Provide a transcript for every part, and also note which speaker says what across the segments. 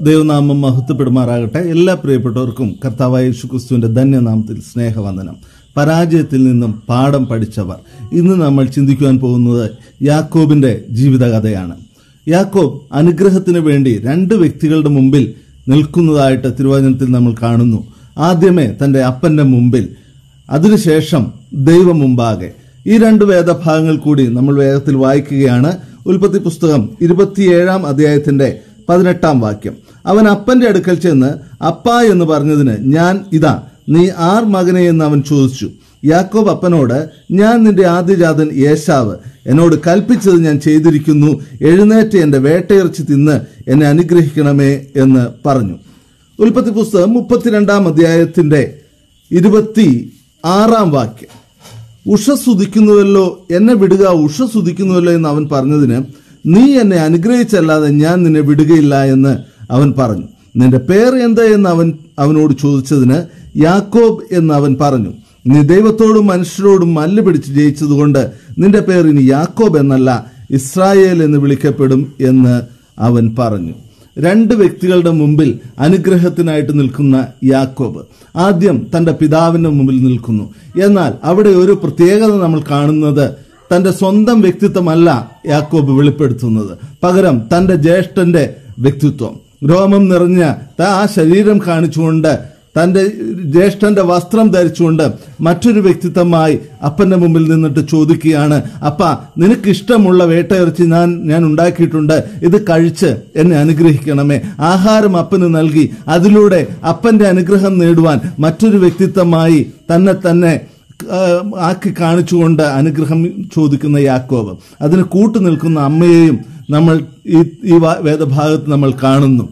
Speaker 1: ദൈവനാമം മഹത്വപ്പെടുമാറാകട്ടെ എല്ലാ പ്രിയപ്പെട്ടവർക്കും കർത്താവായ യേശു ക്രിസ്തുവിന്റെ ധന്യനാമത്തിൽ സ്നേഹവന്ദനം പരാജയത്തിൽ നിന്നും പാഠം പഠിച്ചവർ ഇന്ന് നമ്മൾ ചിന്തിക്കുവാൻ പോകുന്നത് യാക്കോബിന്റെ ജീവിതകഥയാണ് യാക്കോബ് അനുഗ്രഹത്തിന് വേണ്ടി രണ്ട് വ്യക്തികളുടെ മുമ്പിൽ നിൽക്കുന്നതായിട്ട് തിരുവചനത്തിൽ നമ്മൾ കാണുന്നു ആദ്യമേ തന്റെ അപ്പന്റെ മുമ്പിൽ അതിനുശേഷം ദൈവം മുമ്പാകെ ഈ രണ്ട് വേദഭാഗങ്ങൾ കൂടി നമ്മൾ വേദത്തിൽ വായിക്കുകയാണ് ഉൽപ്പത്തി പുസ്തകം ഇരുപത്തിയേഴാം അധ്യായത്തിന്റെ പതിനെട്ടാം വാക്യം അവൻ അപ്പന്റെ അടുക്കൽ ചെന്ന് അപ്പ എന്ന് പറഞ്ഞതിന് ഞാൻ ഇതാ നീ ആർ മകനെ എന്ന് അവൻ ചോദിച്ചു യാക്കോബ് അപ്പനോട് ഞാൻ നിന്റെ ആദ്യജാതൻ യേശാവ് എന്നോട് കൽപ്പിച്ചത് ഞാൻ ചെയ്തിരിക്കുന്നു എഴുന്നേറ്റ് എന്റെ വേട്ടയിറച്ചി തിന്ന് എന്നെ അനുഗ്രഹിക്കണമേ എന്ന് പറഞ്ഞു ഉൽപ്പത്തി പുസ്തകം മുപ്പത്തിരണ്ടാം അധ്യായത്തിന്റെ ഇരുപത്തി ആറാം വാക്യം ഉഷസ്സുദിക്കുന്നുവല്ലോ എന്നെ വിടുക ഉഷസ്സുദിക്കുന്നുവല്ലോ എന്ന് അവൻ പറഞ്ഞതിന് നീ എന്നെ അനുഗ്രഹിച്ചല്ലാതെ ഞാൻ നിന്നെ വിടുകയില്ല എന്ന് അവൻ പറഞ്ഞു നിന്റെ പേർ എന്താ എന്ന് അവൻ അവനോട് ചോദിച്ചതിന് യാക്കോബ് എന്ന് അവൻ പറഞ്ഞു നീ ദൈവത്തോടും മനുഷ്യരോടും മല്ല് പിടിച്ച് ജയിച്ചതുകൊണ്ട് നിന്റെ പേർ ഇനി യാക്കോബ് എന്നല്ല ഇസ്രായേൽ എന്ന് വിളിക്കപ്പെടും എന്ന് അവൻ പറഞ്ഞു രണ്ട് വ്യക്തികളുടെ മുമ്പിൽ അനുഗ്രഹത്തിനായിട്ട് നിൽക്കുന്ന യാക്കോബ് ആദ്യം തന്റെ പിതാവിന്റെ മുമ്പിൽ നിൽക്കുന്നു എന്നാൽ അവിടെ ഒരു പ്രത്യേകത നമ്മൾ കാണുന്നത് തന്റെ സ്വന്തം വ്യക്തിത്വമല്ല യാക്കോബ് വെളിപ്പെടുത്തുന്നത് പകരം തന്റെ ജ്യേഷ്ഠന്റെ വ്യക്തിത്വം രോമം നിറഞ്ഞ ആ ശരീരം കാണിച്ചുകൊണ്ട് തന്റെ ജ്യേഷ്ഠന്റെ വസ്ത്രം ധരിച്ചുകൊണ്ട് മറ്റൊരു വ്യക്തിത്വമായി അപ്പന്റെ മുമ്പിൽ നിന്നിട്ട് ചോദിക്കുകയാണ് അപ്പ നിനക്ക് ഇഷ്ടമുള്ള വേട്ടയിറച്ചി ഞാൻ ഞാൻ ഉണ്ടാക്കിയിട്ടുണ്ട് ഇത് കഴിച്ച് എന്നെ അനുഗ്രഹിക്കണമേ ആഹാരം അപ്പന് നൽകി അതിലൂടെ അപ്പന്റെ അനുഗ്രഹം നേടുവാൻ മറ്റൊരു വ്യക്തിത്വമായി തന്നെ തന്നെ ആക്കി കാണിച്ചുകൊണ്ട് അനുഗ്രഹം ചോദിക്കുന്ന യാക്കോബ് അതിന് കൂട്ടു നിൽക്കുന്ന അമ്മയെയും നമ്മൾ ഈ ഈ വേദഭാഗത്ത് നമ്മൾ കാണുന്നു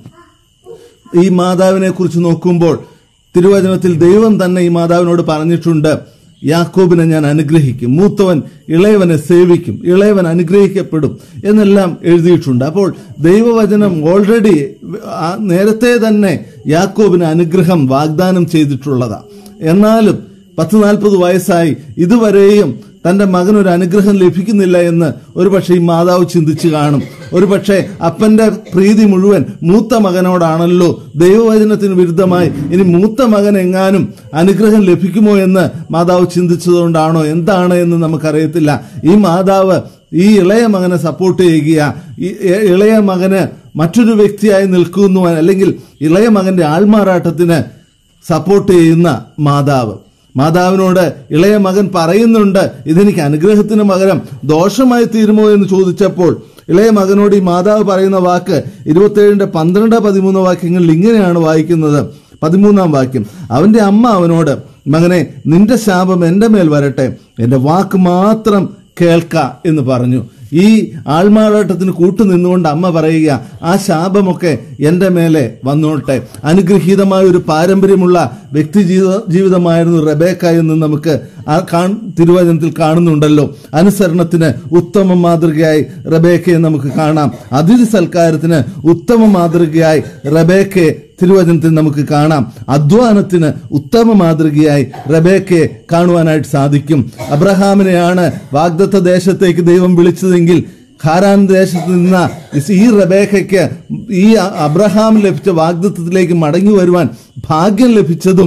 Speaker 1: ഈ മാതാവിനെ കുറിച്ച് നോക്കുമ്പോൾ തിരുവചനത്തിൽ ദൈവം തന്നെ ഈ മാതാവിനോട് പറഞ്ഞിട്ടുണ്ട് യാക്കോബിനെ ഞാൻ അനുഗ്രഹിക്കും മൂത്തവൻ ഇളയവനെ സേവിക്കും ഇളയവൻ അനുഗ്രഹിക്കപ്പെടും എന്നെല്ലാം എഴുതിയിട്ടുണ്ട് അപ്പോൾ ദൈവവചനം ഓൾറെഡി നേരത്തെ തന്നെ യാക്കോബിന് അനുഗ്രഹം വാഗ്ദാനം ചെയ്തിട്ടുള്ളതാണ് എന്നാലും പത്ത് നാൽപ്പത് വയസ്സായി ഇതുവരെയും തന്റെ മകനൊരു അനുഗ്രഹം ലഭിക്കുന്നില്ല എന്ന് ഒരുപക്ഷെ ഈ മാതാവ് ചിന്തിച്ചു കാണും ഒരുപക്ഷെ അപ്പന്റെ പ്രീതി മുഴുവൻ മൂത്ത മകനോടാണല്ലോ ദൈവവചനത്തിന് വിരുദ്ധമായി ഇനി മൂത്ത മകൻ എങ്ങാനും അനുഗ്രഹം ലഭിക്കുമോ എന്ന് മാതാവ് ചിന്തിച്ചതുകൊണ്ടാണോ എന്താണ് എന്ന് നമുക്കറിയത്തില്ല ഈ മാതാവ് ഈ ഇളയ മകനെ സപ്പോർട്ട് ചെയ്യുക ഈ ഇളയ മകന് മറ്റൊരു വ്യക്തിയായി നിൽക്കുന്നു അല്ലെങ്കിൽ ഇളയ മകന്റെ ആൾമാറാട്ടത്തിന് സപ്പോർട്ട് ചെയ്യുന്ന മാതാവ് മാതാവിനോട് ഇളയ മകൻ പറയുന്നുണ്ട് ഇതെനിക്ക് അനുഗ്രഹത്തിന് പകരം ദോഷമായി തീരുമോ എന്ന് ചോദിച്ചപ്പോൾ ഇളയ മകനോട് ഈ മാതാവ് പറയുന്ന വാക്ക് ഇരുപത്തേഴിന്റെ പന്ത്രണ്ട് പതിമൂന്ന് വാക്യങ്ങളിൽ ഇങ്ങനെയാണ് വായിക്കുന്നത് പതിമൂന്നാം വാക്യം അവന്റെ അമ്മ അവനോട് മകനെ നിന്റെ ശാപം എന്റെ മേൽ വരട്ടെ എന്റെ വാക്ക് മാത്രം കേൾക്ക എന്ന് പറഞ്ഞു ഈ ആൾമാറാട്ടത്തിന് കൂട്ടു നിന്നുകൊണ്ട് അമ്മ പറയുക ആ ശാപമൊക്കെ എൻ്റെ മേലെ വന്നോട്ടെ അനുഗ്രഹീതമായ ഒരു പാരമ്പര്യമുള്ള വ്യക്തി ജീവിത ജീവിതമായിരുന്നു റബേക്ക എന്ന് നമുക്ക് ആ തിരുവചനത്തിൽ കാണുന്നുണ്ടല്ലോ അനുസരണത്തിന് ഉത്തമ മാതൃകയായി റബേക്കയെ നമുക്ക് കാണാം അതിഥി സൽക്കാരത്തിന് ഉത്തമ മാതൃകയായി റബേക്കയെ തിരുവചനത്തിൽ നമുക്ക് കാണാം അധ്വാനത്തിന് ഉത്തമ മാതൃകയായി റബേക്കയെ കാണുവാനായിട്ട് സാധിക്കും അബ്രഹാമിനെയാണ് വാഗ്ദത്ത ദേശത്തേക്ക് ദൈവം വിളിച്ചതെങ്കിൽ ഖാരാൻ ദേശത്ത് നിന്ന ഈ റബേക്കയ്ക്ക് ഈ അബ്രഹാം ലഭിച്ച വാഗ്ദത്വത്തിലേക്ക് മടങ്ങി വരുവാൻ ഭാഗ്യം ലഭിച്ചതും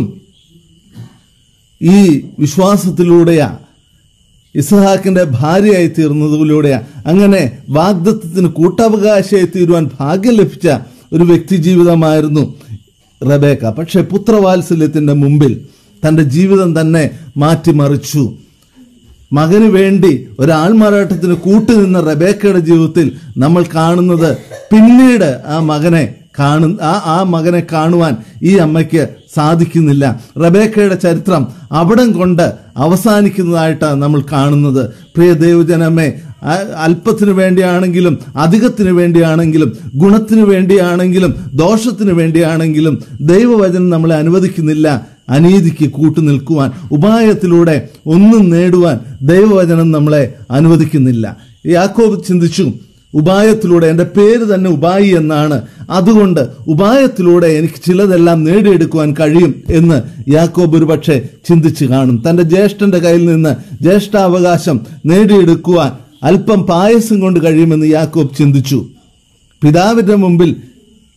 Speaker 1: ഈ വിശ്വാസത്തിലൂടെയാ ഇസഹാക്കിന്റെ ഭാര്യയായി തീർന്നതിലൂടെയാ അങ്ങനെ വാഗ്ദത്വത്തിന് കൂട്ടവകാശമായി തീരുവാൻ ഭാഗ്യം ലഭിച്ച ഒരു വ്യക്തി ജീവിതമായിരുന്നു റബേക്ക പക്ഷെ പുത്രവാത്സല്യത്തിന്റെ മുമ്പിൽ തന്റെ ജീവിതം തന്നെ മാറ്റിമറിച്ചു മകന് വേണ്ടി ഒരാൾമാറാട്ടത്തിന് കൂട്ടുനിന്ന റബേക്കയുടെ ജീവിതത്തിൽ നമ്മൾ കാണുന്നത് പിന്നീട് ആ മകനെ കാണു ആ ആ മകനെ കാണുവാൻ ഈ അമ്മയ്ക്ക് സാധിക്കുന്നില്ല റബേക്കയുടെ ചരിത്രം അവിടം കൊണ്ട് അവസാനിക്കുന്നതായിട്ടാണ് നമ്മൾ കാണുന്നത് പ്രിയ ദൈവജനമേ അല്പത്തിന് വേണ്ടിയാണെങ്കിലും അധികത്തിന് വേണ്ടിയാണെങ്കിലും ഗുണത്തിന് വേണ്ടിയാണെങ്കിലും ദോഷത്തിന് വേണ്ടിയാണെങ്കിലും ദൈവവചനം നമ്മളെ അനുവദിക്കുന്നില്ല അനീതിക്ക് കൂട്ടു നിൽക്കുവാൻ ഉപായത്തിലൂടെ ഒന്നും നേടുവാൻ ദൈവവചനം നമ്മളെ അനുവദിക്കുന്നില്ല യാക്കോബ് ചിന്തിച്ചു ഉപായത്തിലൂടെ എൻ്റെ പേര് തന്നെ ഉപായി എന്നാണ് അതുകൊണ്ട് ഉപായത്തിലൂടെ എനിക്ക് ചിലതെല്ലാം നേടിയെടുക്കുവാൻ കഴിയും എന്ന് യാക്കോബ് ഒരുപക്ഷെ ചിന്തിച്ചു കാണും തന്റെ ജ്യേഷ്ഠന്റെ കയ്യിൽ നിന്ന് ജ്യേഷ്ഠാവകാശം നേടിയെടുക്കുവാൻ അല്പം പായസം കൊണ്ട് കഴിയുമെന്ന് യാക്കോബ് ചിന്തിച്ചു പിതാവിന്റെ മുമ്പിൽ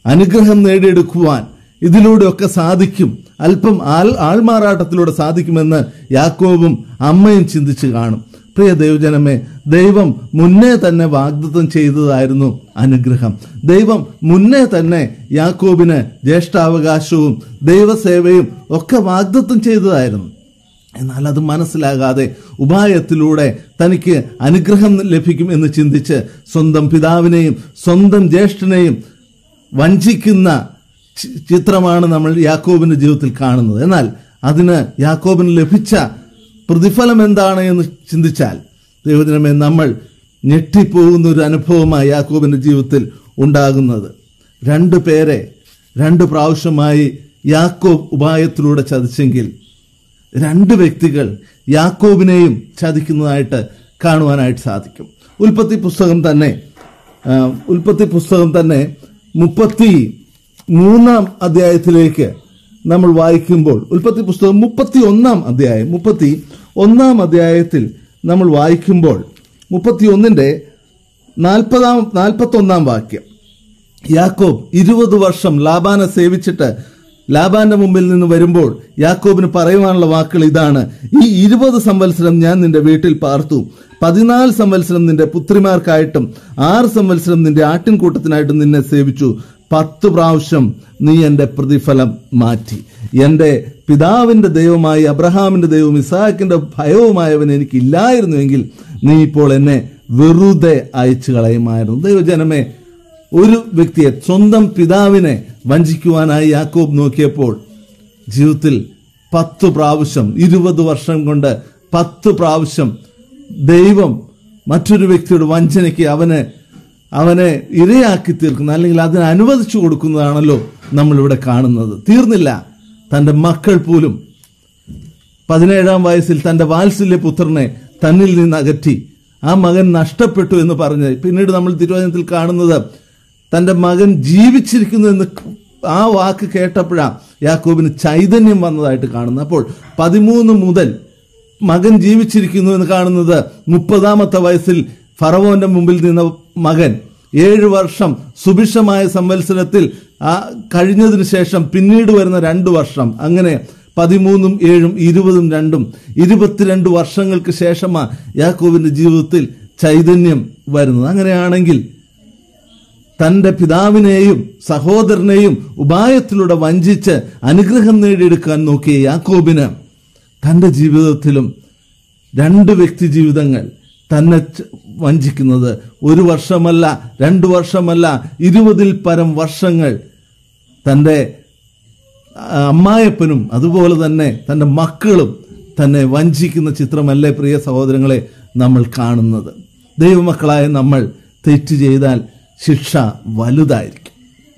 Speaker 1: അനുഗ്രഹം നേടിയെടുക്കുവാൻ ഇതിലൂടെയൊക്കെ സാധിക്കും അല്പം ആൾ ആൾമാറാട്ടത്തിലൂടെ സാധിക്കുമെന്ന് യാക്കോബും അമ്മയും ചിന്തിച്ചു കാണും പ്രിയ ദൈവജനമേ ദൈവം മുന്നേ തന്നെ വാഗ്ദത്തം ചെയ്തതായിരുന്നു അനുഗ്രഹം ദൈവം മുന്നേ തന്നെ യാക്കോബിന് ജ്യേഷ്ഠാവകാശവും ദൈവസേവയും ഒക്കെ വാഗ്ദത്തം ചെയ്തതായിരുന്നു എന്നാൽ അത് മനസ്സിലാകാതെ ഉപായത്തിലൂടെ തനിക്ക് അനുഗ്രഹം ലഭിക്കും എന്ന് ചിന്തിച്ച് സ്വന്തം പിതാവിനെയും സ്വന്തം ജ്യേഷ്ഠനെയും വഞ്ചിക്കുന്ന ചി- ചിത്രമാണ് നമ്മൾ യാക്കോബിന്റെ ജീവിതത്തിൽ കാണുന്നത് എന്നാൽ അതിന് യാക്കോബിന് ലഭിച്ച പ്രതിഫലം എന്താണ് എന്ന് ചിന്തിച്ചാൽ ദൈവദിനമേ നമ്മൾ ഞെട്ടിപ്പോകുന്ന ഒരു അനുഭവമായി യാക്കോബിന്റെ ജീവിതത്തിൽ ഉണ്ടാകുന്നത് രണ്ടു പേരെ രണ്ട് പ്രാവശ്യമായി യാക്കോബ് ഉപായത്തിലൂടെ ചതിച്ചെങ്കിൽ രണ്ട് വ്യക്തികൾ യാക്കോബിനെയും ചതിക്കുന്നതായിട്ട് കാണുവാനായിട്ട് സാധിക്കും ഉൽപ്പത്തി പുസ്തകം തന്നെ ആ, ഉൽപ്പത്തി പുസ്തകം തന്നെ മുപ്പത്തി മൂന്നാം അധ്യായത്തിലേക്ക് നമ്മൾ വായിക്കുമ്പോൾ ഉൽപ്പത്തി പുസ്തകം മുപ്പത്തി ഒന്നാം അധ്യായം മുപ്പത്തി ഒന്നാം അധ്യായത്തിൽ നമ്മൾ വായിക്കുമ്പോൾ മുപ്പത്തി ഒന്നിന്റെ നാൽപ്പതാം നാൽപ്പത്തൊന്നാം വാക്യം യാക്കോബ് ഇരുപത് വർഷം ലാബാനെ സേവിച്ചിട്ട് ലാബാന്റെ മുമ്പിൽ നിന്ന് വരുമ്പോൾ യാക്കോബിന് പറയുവാനുള്ള വാക്കുകൾ ഇതാണ് ഈ ഇരുപത് സംവത്സരം ഞാൻ നിന്റെ വീട്ടിൽ പാർത്തു പതിനാല് സംവത്സരം നിന്റെ പുത്രിമാർക്കായിട്ടും ആറ് സംവത്സരം നിന്റെ ആട്ടിൻകൂട്ടത്തിനായിട്ടും നിന്നെ സേവിച്ചു പത്ത് പ്രാവശ്യം നീ എന്റെ പ്രതിഫലം മാറ്റി എന്റെ പിതാവിന്റെ ദൈവമായി അബ്രഹാമിന്റെ ദൈവവും ഇസാക്കിന്റെ ഭയവുമായവൻ എനിക്കില്ലായിരുന്നുവെങ്കിൽ നീ ഇപ്പോൾ എന്നെ വെറുതെ അയച്ചു കളയുമായിരുന്നു ദൈവജനമേ ഒരു വ്യക്തിയെ സ്വന്തം പിതാവിനെ വഞ്ചിക്കുവാനായി യാക്കോബ് നോക്കിയപ്പോൾ ജീവിതത്തിൽ പത്ത് പ്രാവശ്യം ഇരുപത് വർഷം കൊണ്ട് പത്ത് പ്രാവശ്യം ദൈവം മറ്റൊരു വ്യക്തിയുടെ വഞ്ചനയ്ക്ക് അവനെ അവനെ ഇരയാക്കി തീർക്കുന്ന അല്ലെങ്കിൽ അതിനെ അനുവദിച്ചു കൊടുക്കുന്നതാണല്ലോ നമ്മളിവിടെ കാണുന്നത് തീർന്നില്ല തന്റെ മക്കൾ പോലും പതിനേഴാം വയസ്സിൽ തന്റെ വാത്സല്യ പുത്രനെ തന്നിൽ നിന്ന് അകറ്റി ആ മകൻ നഷ്ടപ്പെട്ടു എന്ന് പറഞ്ഞ് പിന്നീട് നമ്മൾ തിരുവചനത്തിൽ കാണുന്നത് തന്റെ മകൻ ജീവിച്ചിരിക്കുന്നു എന്ന് ആ വാക്ക് കേട്ടപ്പോഴാ യാക്കോബിന് ചൈതന്യം വന്നതായിട്ട് കാണുന്നത് അപ്പോൾ പതിമൂന്ന് മുതൽ മകൻ ജീവിച്ചിരിക്കുന്നു എന്ന് കാണുന്നത് മുപ്പതാമത്തെ വയസ്സിൽ ഫറവോന്റെ മുമ്പിൽ നിന്ന മകൻ ഏഴ് വർഷം സുഭിക്ഷമായ സംവത്സരത്തിൽ ആ കഴിഞ്ഞതിന് ശേഷം പിന്നീട് വരുന്ന രണ്ടു വർഷം അങ്ങനെ പതിമൂന്നും ഏഴും ഇരുപതും രണ്ടും ഇരുപത്തിരണ്ട് വർഷങ്ങൾക്ക് ശേഷമാ യാക്കോബിന്റെ ജീവിതത്തിൽ ചൈതന്യം വരുന്നത് അങ്ങനെയാണെങ്കിൽ തന്റെ പിതാവിനെയും സഹോദരനെയും ഉപായത്തിലൂടെ വഞ്ചിച്ച് അനുഗ്രഹം നേടിയെടുക്കാൻ നോക്കിയ യാക്കോബിന് തന്റെ ജീവിതത്തിലും രണ്ട് വ്യക്തി ജീവിതങ്ങൾ തന്നെ ച- വഞ്ചിക്കുന്നത് ഒരു വർഷമല്ല രണ്ടു വർഷമല്ല ഇരുപതിൽ പരം വർഷങ്ങൾ തന്റെ ആ, അമ്മായപ്പനും അതുപോലെ തന്നെ തന്റെ മക്കളും തന്നെ വഞ്ചിക്കുന്ന ചിത്രമല്ലേ പ്രിയ സഹോദരങ്ങളെ നമ്മൾ കാണുന്നത് ദൈവമക്കളായ നമ്മൾ തെറ്റ് ചെയ്താൽ ശിക്ഷ വലുതായിരിക്കും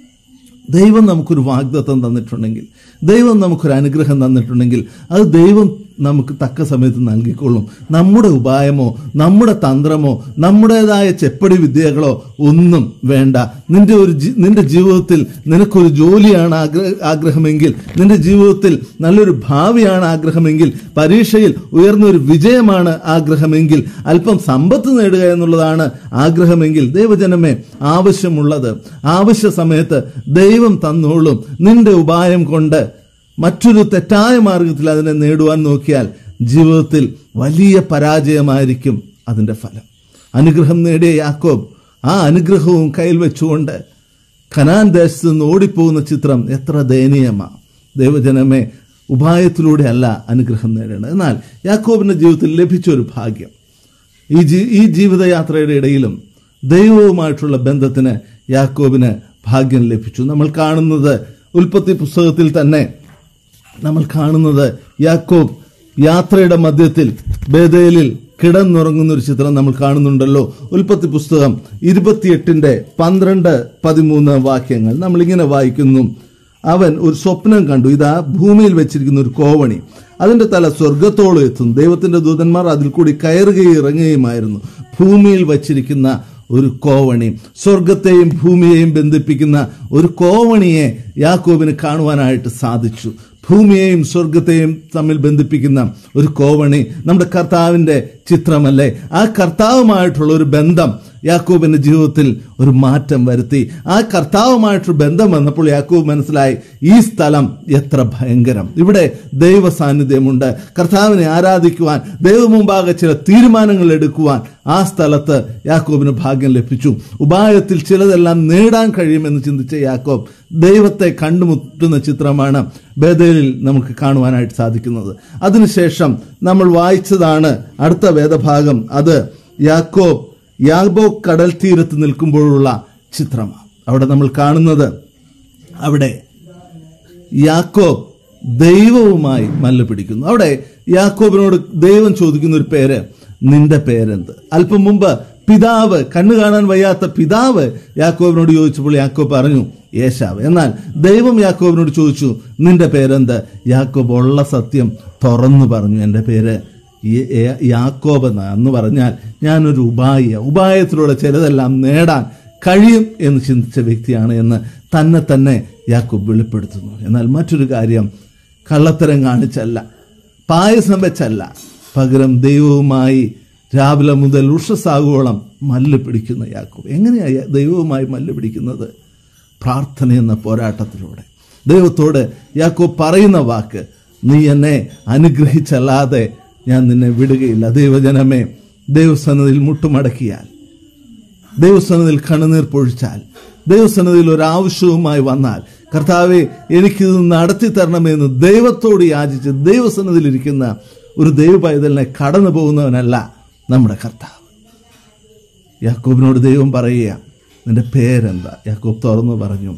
Speaker 1: ദൈവം നമുക്കൊരു വാഗ്ദത്തം തന്നിട്ടുണ്ടെങ്കിൽ ദൈവം നമുക്കൊരു അനുഗ്രഹം തന്നിട്ടുണ്ടെങ്കിൽ അത് ദൈവം നമുക്ക് തക്ക സമയത്ത് നൽകിക്കൊള്ളും നമ്മുടെ ഉപായമോ നമ്മുടെ തന്ത്രമോ നമ്മുടേതായ ചെപ്പടി വിദ്യകളോ ഒന്നും വേണ്ട നിന്റെ ഒരു ജി- നിന്റെ ജീവിതത്തിൽ നിനക്കൊരു ജോലിയാണ് ആഗ്ര- ആഗ്രഹമെങ്കിൽ നിന്റെ ജീവിതത്തിൽ നല്ലൊരു ഭാവിയാണ് ആഗ്രഹമെങ്കിൽ പരീക്ഷയിൽ ഉയർന്ന ഒരു വിജയമാണ് ആഗ്രഹമെങ്കിൽ അല്പം സമ്പത്ത് നേടുക എന്നുള്ളതാണ് ആഗ്രഹമെങ്കിൽ ദൈവജനമേ ആവശ്യമുള്ളത് ആവശ്യ സമയത്ത് ദൈവം തന്നോളും നിന്റെ ഉപായം കൊണ്ട് മറ്റൊരു തെറ്റായ മാർഗത്തിൽ അതിനെ നേടുവാൻ നോക്കിയാൽ ജീവിതത്തിൽ വലിയ പരാജയമായിരിക്കും അതിന്റെ ഫലം അനുഗ്രഹം നേടിയ യാക്കോബ് ആ അനുഗ്രഹവും കയ്യിൽ വെച്ചുകൊണ്ട് ഖനാൻ ദേശത്ത് നിന്ന് ഓടിപ്പോകുന്ന ചിത്രം എത്ര ദയനീയമാണ് ദൈവജനമേ ഉപായത്തിലൂടെ അല്ല അനുഗ്രഹം നേടേണ്ടത് എന്നാൽ യാക്കോബിന്റെ ജീവിതത്തിൽ ലഭിച്ച ഒരു ഭാഗ്യം ഈ ജീ ഈ ജീവിതയാത്രയുടെ ഇടയിലും ദൈവവുമായിട്ടുള്ള ബന്ധത്തിന് യാക്കോബിന് ഭാഗ്യം ലഭിച്ചു നമ്മൾ കാണുന്നത് ഉൽപ്പത്തി പുസ്തകത്തിൽ തന്നെ നമ്മൾ കാണുന്നത് യാക്കോബ് യാത്രയുടെ മധ്യത്തിൽ ബേദയിലിൽ കിടന്നുറങ്ങുന്ന ഒരു ചിത്രം നമ്മൾ കാണുന്നുണ്ടല്ലോ ഉൽപ്പത്തി പുസ്തകം ഇരുപത്തിയെട്ടിന്റെ പന്ത്രണ്ട് പതിമൂന്ന് വാക്യങ്ങൾ നമ്മൾ ഇങ്ങനെ വായിക്കുന്നു അവൻ ഒരു സ്വപ്നം കണ്ടു ഇതാ ഭൂമിയിൽ വെച്ചിരിക്കുന്ന ഒരു കോവണി അതിന്റെ തല സ്വർഗത്തോളം എത്തും ദൈവത്തിന്റെ ദൂതന്മാർ അതിൽ കൂടി കയറുകയും ഇറങ്ങുകയുമായിരുന്നു ഭൂമിയിൽ വച്ചിരിക്കുന്ന ഒരു കോവണി സ്വർഗത്തെയും ഭൂമിയെയും ബന്ധിപ്പിക്കുന്ന ഒരു കോവണിയെ യാക്കോബിന് കാണുവാനായിട്ട് സാധിച്ചു ഭൂമിയെയും സ്വർഗത്തെയും തമ്മിൽ ബന്ധിപ്പിക്കുന്ന ഒരു കോവണി നമ്മുടെ കർത്താവിന്റെ ചിത്രമല്ലേ ആ കർത്താവുമായിട്ടുള്ള ഒരു ബന്ധം യാക്കോബിന്റെ ജീവിതത്തിൽ ഒരു മാറ്റം വരുത്തി ആ കർത്താവുമായിട്ടൊരു ബന്ധം വന്നപ്പോൾ യാക്കോബ് മനസ്സിലായി ഈ സ്ഥലം എത്ര ഭയങ്കരം ഇവിടെ ദൈവ സാന്നിധ്യമുണ്ട് കർത്താവിനെ ആരാധിക്കുവാൻ ദൈവമുമ്പാകെ ചില തീരുമാനങ്ങൾ എടുക്കുവാൻ ആ സ്ഥലത്ത് യാക്കോബിന് ഭാഗ്യം ലഭിച്ചു ഉപായത്തിൽ ചിലതെല്ലാം നേടാൻ കഴിയുമെന്ന് ചിന്തിച്ച യാക്കോബ് ദൈവത്തെ കണ്ടുമുട്ടുന്ന ചിത്രമാണ് ബേദേലിൽ നമുക്ക് കാണുവാനായിട്ട് സാധിക്കുന്നത് അതിനുശേഷം നമ്മൾ വായിച്ചതാണ് അടുത്ത വേദഭാഗം അത് യാക്കോബ് യാബോ കടൽ തീരത്ത് നിൽക്കുമ്പോഴുള്ള ചിത്രമാണ് അവിടെ നമ്മൾ കാണുന്നത് അവിടെ യാക്കോബ് ദൈവവുമായി മല്ല് പിടിക്കുന്നു അവിടെ യാക്കോബിനോട് ദൈവം ചോദിക്കുന്ന ഒരു പേര് നിന്റെ പേരെന്ത് അല്പം മുമ്പ് പിതാവ് കണ്ണു കാണാൻ വയ്യാത്ത പിതാവ് യാക്കോബിനോട് ചോദിച്ചപ്പോൾ യാക്കോബ് പറഞ്ഞു യേശാവ് എന്നാൽ ദൈവം യാക്കോബിനോട് ചോദിച്ചു നിന്റെ പേരെന്ത് യാക്കോബ് ഉള്ള സത്യം തുറന്നു പറഞ്ഞു എൻ്റെ പേര് യ- യ- യാക്കോബ് എന്ന എന്ന് പറഞ്ഞാൽ ഞാനൊരു ഉപായ ഉപായത്തിലൂടെ ചിലതെല്ലാം നേടാൻ കഴിയും എന്ന് ചിന്തിച്ച വ്യക്തിയാണ് എന്ന് തന്നെ തന്നെ യാക്കോബ് വെളിപ്പെടുത്തുന്നു എന്നാൽ മറ്റൊരു കാര്യം കള്ളത്തരം കാണിച്ചല്ല പായസം വെച്ചല്ല പകരം ദൈവവുമായി രാവിലെ മുതൽ ഉഷസാകുവോളം മല്ല് പിടിക്കുന്ന യാക്കോബ് എങ്ങനെയാ ദൈവവുമായി മല്ല് പിടിക്കുന്നത് പ്രാർത്ഥന എന്ന പോരാട്ടത്തിലൂടെ ദൈവത്തോട് യാക്കോബ് പറയുന്ന വാക്ക് നീ എന്നെ അനുഗ്രഹിച്ചല്ലാതെ ഞാൻ നിന്നെ വിടുകയില്ല ദൈവജനമേ ദൈവസന്നതിൽ മുട്ടുമടക്കിയാൽ ദൈവസന്നതിൽ കണ്ണുനീർ പൊഴിച്ചാൽ ദൈവസന്നതിൽ ഒരു ആവശ്യവുമായി വന്നാൽ കർത്താവെ എനിക്കിത് നടത്തി തരണമെന്ന് ദൈവത്തോട് യാചിച്ച് ദൈവസന്നതിലിരിക്കുന്ന ഒരു ദൈവ പൈതലിനെ കടന്നു പോകുന്നവനല്ല നമ്മുടെ കർത്താവ് യാക്കോബിനോട് ദൈവം പറയുക നിന്റെ പേരെന്താ യാക്കോബ് തുറന്നു പറഞ്ഞു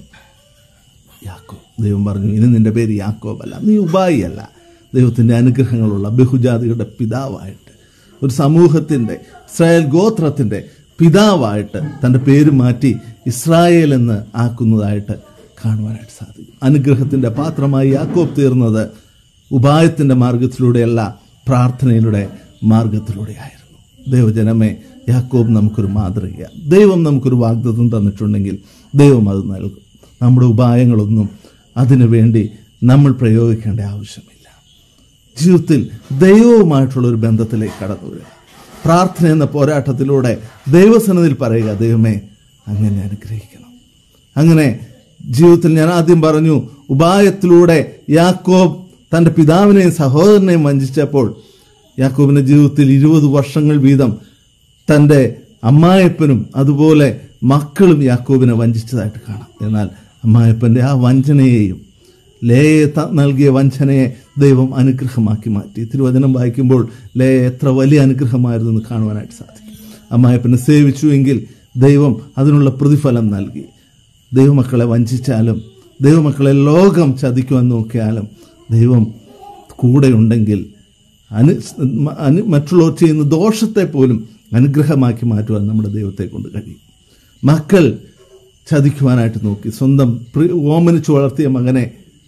Speaker 1: യാക്കോബ് ദൈവം പറഞ്ഞു ഇനി നിന്റെ പേര് യാക്കോബല്ല നീ ഉപായിയല്ല ദൈവത്തിൻ്റെ അനുഗ്രഹങ്ങളുള്ള ബഹുജാതികളുടെ പിതാവായിട്ട് ഒരു സമൂഹത്തിൻ്റെ ഇസ്രായേൽ ഗോത്രത്തിൻ്റെ പിതാവായിട്ട് തൻ്റെ പേര് മാറ്റി ഇസ്രായേൽ എന്ന് ആക്കുന്നതായിട്ട് കാണുവാനായിട്ട് സാധിക്കും അനുഗ്രഹത്തിൻ്റെ പാത്രമായി യാക്കോബ് തീർന്നത് ഉപായത്തിൻ്റെ മാർഗത്തിലൂടെയല്ല പ്രാർത്ഥനയിലൂടെ മാർഗത്തിലൂടെയായിരുന്നു ദൈവജനമേ യാക്കോബ് നമുക്കൊരു മാതൃകയാണ് ദൈവം നമുക്കൊരു വാഗ്ദത്തം തന്നിട്ടുണ്ടെങ്കിൽ ദൈവം അത് നൽകും നമ്മുടെ ഉപായങ്ങളൊന്നും അതിനു വേണ്ടി നമ്മൾ പ്രയോഗിക്കേണ്ട ആവശ്യമില്ല ജീവിതത്തിൽ ദൈവവുമായിട്ടുള്ള ഒരു ബന്ധത്തിലേക്ക് കടന്നു വരിക പ്രാർത്ഥന എന്ന പോരാട്ടത്തിലൂടെ ദൈവസനത്തിൽ പറയുക ദൈവമേ അങ്ങനെ അനുഗ്രഹിക്കണം അങ്ങനെ ജീവിതത്തിൽ ഞാൻ ആദ്യം പറഞ്ഞു ഉപായത്തിലൂടെ യാക്കോബ് തൻ്റെ പിതാവിനെയും സഹോദരനെയും വഞ്ചിച്ചപ്പോൾ യാക്കോബിന്റെ ജീവിതത്തിൽ ഇരുപത് വർഷങ്ങൾ വീതം തൻ്റെ അമ്മായപ്പനും അതുപോലെ മക്കളും യാക്കോബിനെ വഞ്ചിച്ചതായിട്ട് കാണാം എന്നാൽ അമ്മായപ്പൻ്റെ ആ വഞ്ചനയെയും ലേയെ ത- നൽകിയ വഞ്ചനയെ ദൈവം അനുഗ്രഹമാക്കി മാറ്റി തിരുവചനം വായിക്കുമ്പോൾ ലേ എത്ര വലിയ അനുഗ്രഹമായിരുന്നു എന്ന് കാണുവാനായിട്ട് സാധിക്കും അമ്മായപ്പനെ സേവിച്ചുവെങ്കിൽ ദൈവം അതിനുള്ള പ്രതിഫലം നൽകി ദൈവമക്കളെ വഞ്ചിച്ചാലും ദൈവമക്കളെ ലോകം ചതിക്കുവാൻ നോക്കിയാലും ദൈവം കൂടെയുണ്ടെങ്കിൽ അനു അനു മറ്റുള്ളവർ ചെയ്യുന്ന ദോഷത്തെ പോലും അനുഗ്രഹമാക്കി മാറ്റുവാൻ നമ്മുടെ ദൈവത്തെ കൊണ്ട് കഴിയും മക്കൾ ചതിക്കുവാനായിട്ട് നോക്കി സ്വന്തം പ്രി- ഓമനിച്ചു വളർത്തിയ മകനെ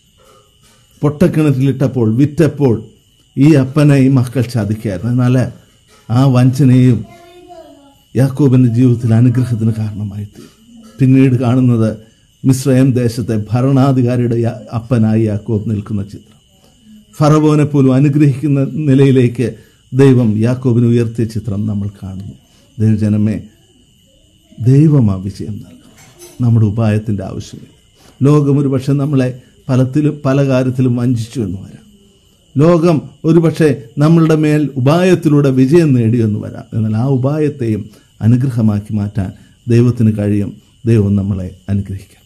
Speaker 1: പൊട്ടക്കിണറ്റിലിട്ടപ്പോൾ വിറ്റപ്പോൾ ഈ അപ്പനെ ഈ മക്കൾ ചതിക്കായിരുന്നു എന്നാൽ ആ വഞ്ചനയും യാക്കോബിന്റെ ജീവിതത്തിൽ അനുഗ്രഹത്തിന് കാരണമായി തീരും പിന്നീട് കാണുന്നത് മിശ്രയം ദേശത്തെ ഭരണാധികാരിയുടെ യാ- അപ്പനായി യാക്കോബ് നിൽക്കുന്ന ചിത്രം ഫറവോനെ പോലും അനുഗ്രഹിക്കുന്ന നിലയിലേക്ക് ദൈവം യാക്കോബിന് ഉയർത്തിയ ചിത്രം നമ്മൾ കാണുന്നു ദൈവജനമേ ദൈവം ആ വിജയം നൽകും നമ്മുടെ ഉപായത്തിൻ്റെ ആവശ്യമില്ല ലോകം ഒരു പക്ഷെ നമ്മളെ പലത്തിലും പല കാര്യത്തിലും വഞ്ചിച്ചു എന്ന് വരാം ലോകം ഒരുപക്ഷെ നമ്മളുടെ മേൽ ഉപായത്തിലൂടെ വിജയം നേടിയെന്ന് വരാം എന്നാൽ ആ ഉപായത്തെയും അനുഗ്രഹമാക്കി മാറ്റാൻ ദൈവത്തിന് കഴിയും ദൈവം നമ്മളെ അനുഗ്രഹിക്കാം